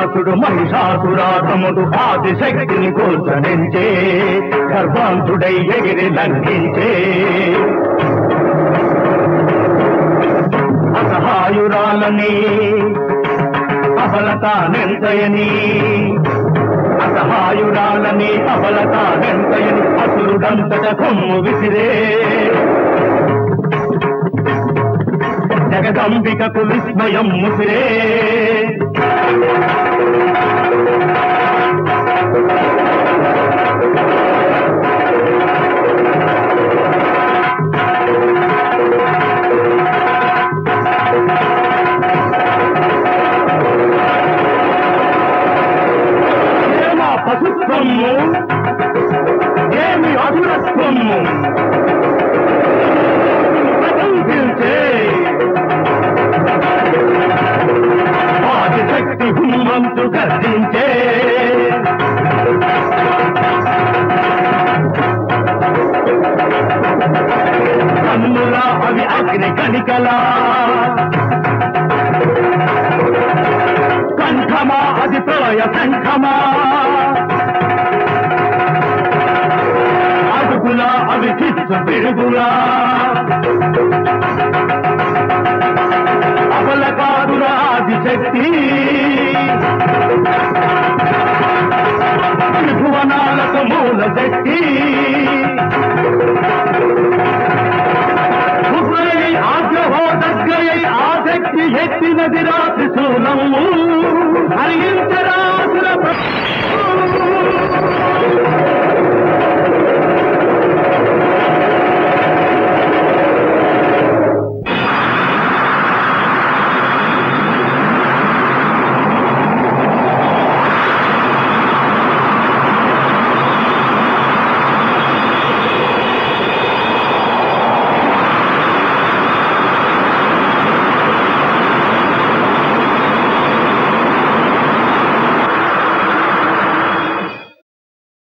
రావణాసుడు మహిషాసురాధముడు ఆదిశక్తిని కోల్చనించే గర్భాంతుడై ఎగిరి లంఘించే అసహాయురాలని అబలత నెంతయని అసహాయురాలని అబలత నెంతయని అసురుడంతట కొమ్ము విసిరే జగదంబికకు విస్మయం ముసిరే ఏమ పశుత్వము ఏమి అధురత్వము ప్రకంపించే ఆదిశక్తి హుమంతు గర్జించే కన్నుల అవి అగ్ని కణికలా కంఠమా అది ప్రళయ శంఖమా అడుగులా అవి చిచ్చు పిడుగులా అబలకారుల ఆదిశక్తి త్రిభువనాలకు మూల శక్తి ఉగ్రయై ఆగ్రహో దగ్గరై ఆసక్తి ఎత్తినది రాత్రి శూలము హరించరాసుల